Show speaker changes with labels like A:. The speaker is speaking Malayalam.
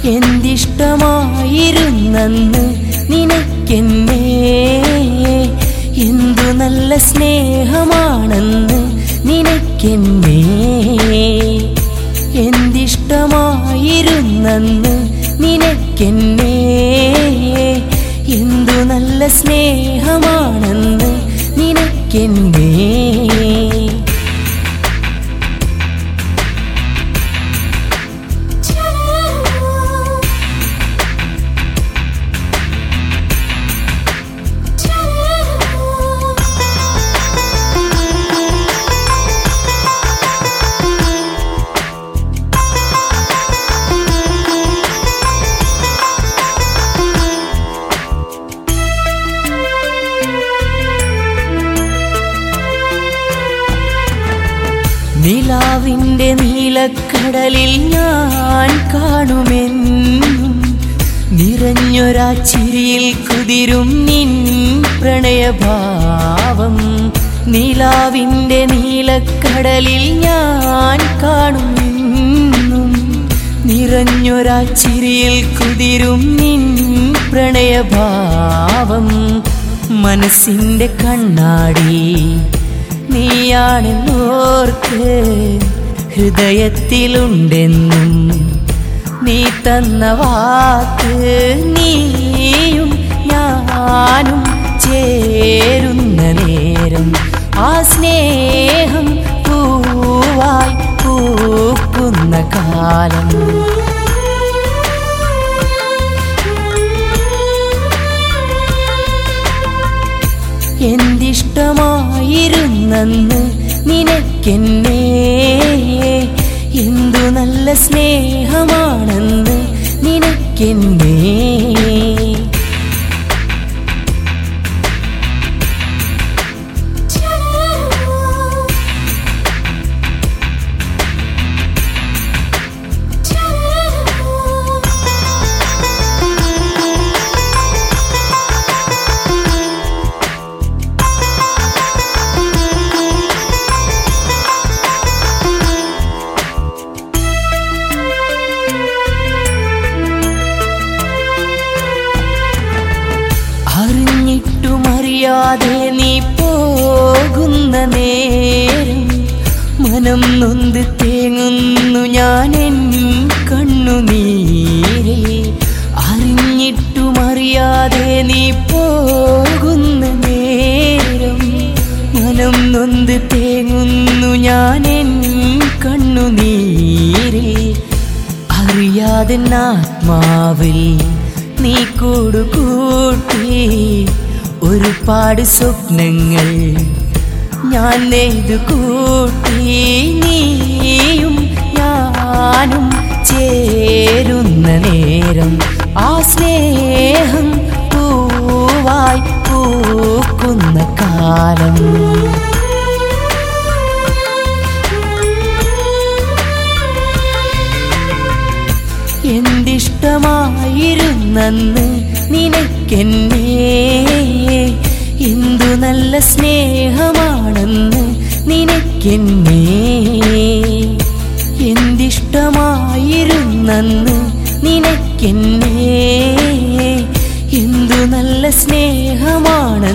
A: എന്തിഷ്ടമായിരുന്നെന്ന് നിനക്കെന്നെ എന്തു നല്ല സ്നേഹമാണെന്ന് നിനക്കെന്നെ എന്തിഷ്ടമായിരുന്നെന്ന് നിനക്കെന്നെ എന്തു നല്ല സ്നേഹമാണെന്ന് നിനക്കെന്നെ നിലാവിൻ്റെ നീലക്കടലിൽ ഞാൻ കാണുമെന്നും നിറഞ്ഞൊരാ ചിരിയിൽ കുതിരും നിൻ പ്രണയഭാവം നിലാവിൻ്റെ നീലക്കടലിൽ ഞാൻ കാണുമെന്നും നിറഞ്ഞൊരാ ചിരിയിൽ കുതിരും നിൻ പ്രണയഭാവം മനസ്സിൻ്റെ കണ്ണാടി നീയാണെന്നോർക്ക് ഹൃദയത്തിലുണ്ടെന്നും നീ തന്ന വാക്ക് നീയും ഞാനും ചേരുന്ന നേരം ആ സ്നേഹം പൂവായി പൂക്കുന്ന കാലം എന്തിഷ്ടമായിരുന്നെന്ന് നിനക്കെന്നെ എന്തു നല്ല സ്നേഹമാണെന്ന് നിനക്കെന്നെ അറിഞ്ഞിട്ടുമറിയാതെ നീ പോകുന്ന നേരം മനം നൊന്ത് തേങ്ങുന്നു ഞാൻ എൻ കണ്ണുനീരെ അറിഞ്ഞിട്ടുമറിയാതെ നീ പോകുന്ന നേരം മനം നൊന്ത് തേങ്ങുന്നു ഞാൻ എൻ കണ്ണുനീരെ അറിയാതെ ആത്മാവിൽ നീ കൂടുകൂട്ടി ഒരുപാട് സ്വപ്നങ്ങൾ ഞാൻ നെയ്തു കൂട്ടി നീയും ഞാനും ചേരുന്ന നേരം ആ സ്നേഹം പൂവായി പൂക്കുന്ന കാലം എന്തിഷ്ടമായിരുന്നെന്ന് നിനക്കെന്നെ എന്തു നല്ല സ്നേഹമാണെന്ന് നിനക്കെന്നെ എന്തിഷ്ടമായിരുന്നെന്ന് നിനക്കെന്നെ എന്തു നല്ല സ്നേഹമാണ്